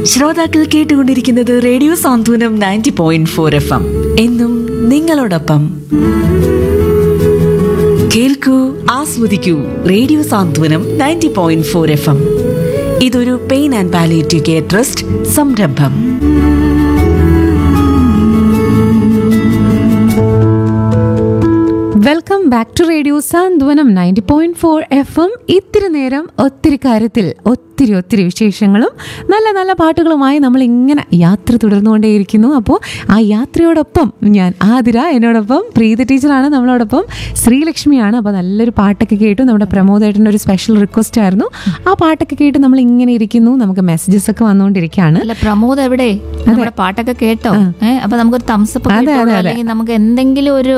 ശ്രോതാക്കൾ കേട്ടുകൊണ്ടിരിക്കുന്നത് radio Santhwanam ninety point four F M എന്നും നിങ്ങളോടൊപ്പം കേൾക്കൂ ആസ്വദിക്കൂ radio Santhwanam ninety point four F M ഇതൊരു pain and palliative care trust സംരംഭം welcome back to radio Santhwanam ninety point four F M ഇത്തിരി നേരം ഒത്തിരി കാര്യത്തിൽ ഒത്തിരി ഒത്തിരി വിശേഷങ്ങളും നല്ല നല്ല പാട്ടുകളുമായി നമ്മൾ ഇങ്ങനെ യാത്ര തുടർന്നുകൊണ്ടേയിരിക്കുന്നു അപ്പോൾ ആ യാത്രയോടൊപ്പം ഞാൻ ആതിര എന്നോടൊപ്പം പ്രീത ടീച്ചറാണ് നമ്മളോടൊപ്പം ശ്രീലക്ഷ്മിയാണ് അപ്പോൾ നല്ലൊരു പാട്ടൊക്കെ കേട്ടു നമ്മുടെ പ്രമോദേട്ടൻ്റെ ഒരു സ്പെഷ്യൽ റിക്വസ്റ്റ് ആയിരുന്നു ആ പാട്ടൊക്കെ കേട്ട് നമ്മൾ ഇങ്ങനെ ഇരിക്കുന്നു നമുക്ക് മെസ്സേജസ് ഒക്കെ വന്നുകൊണ്ടിരിക്കുകയാണ് അല്ല പ്രമോദ് എവിടെ നമ്മുടെ പാട്ടൊക്കെ കേട്ടോ ഏഹ് അപ്പൊ നമുക്കൊരു തംസപ്പ് അതെ, അതെ, അതെ. അല്ലെങ്കിൽ നമുക്ക് എന്തെങ്കിലും ഒരു